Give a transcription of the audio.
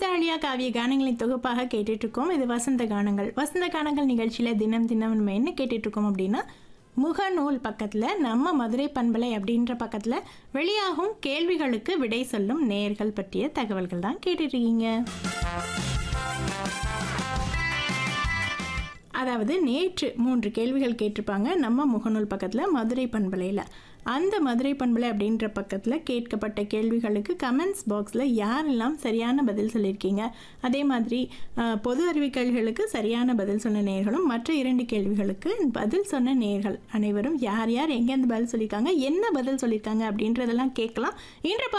நொஸ்டாலியா காவிய கானங்களின் தொகுப்பாக கேட்டுட்டு இருக்கோம் இது வசந்த கானங்கள் வசந்த கானங்கள் நிகழ்ச்சியில தினம் தினம் நம்ம என்ன கேட்டுட்டு இருக்கோம் அப்படின்னா முகநூல் பக்கத்துல நம்ம மதுரை பண்பலை அப்படின்ற பக்கத்துல வெளியாகும் கேள்விகளுக்கு விடை சொல்லும் நேர்கள் பற்றிய தகவல்கள் தான் கேட்டுட்டு இருக்கீங்க அதாவது நேற்று மூன்று கேள்விகள் கேட்டிருப்பாங்க நம்ம முகநூல் பக்கத்தில் மதுரை பண்பலையில் அந்த மதுரை பண்பலை அப்படின்ற பக்கத்தில் கேட்கப்பட்ட கேள்விகளுக்கு கமெண்ட்ஸ் பாக்ஸில் யாரெல்லாம் சரியான பதில் சொல்லியிருக்கீங்க அதே மாதிரி அஹ், பொது அறிவிக்கல்களுக்கு சரியான பதில் சொன்ன நேர்களும் மற்ற இரண்டு கேள்விகளுக்கு பதில் சொன்ன நேர்கள் அனைவரும் யார் யார் எங்கேருந்து பதில் சொல்லியிருக்காங்க என்ன பதில் சொல்லியிருக்காங்க அப்படின்றதெல்லாம் கேட்கலாம் இன்று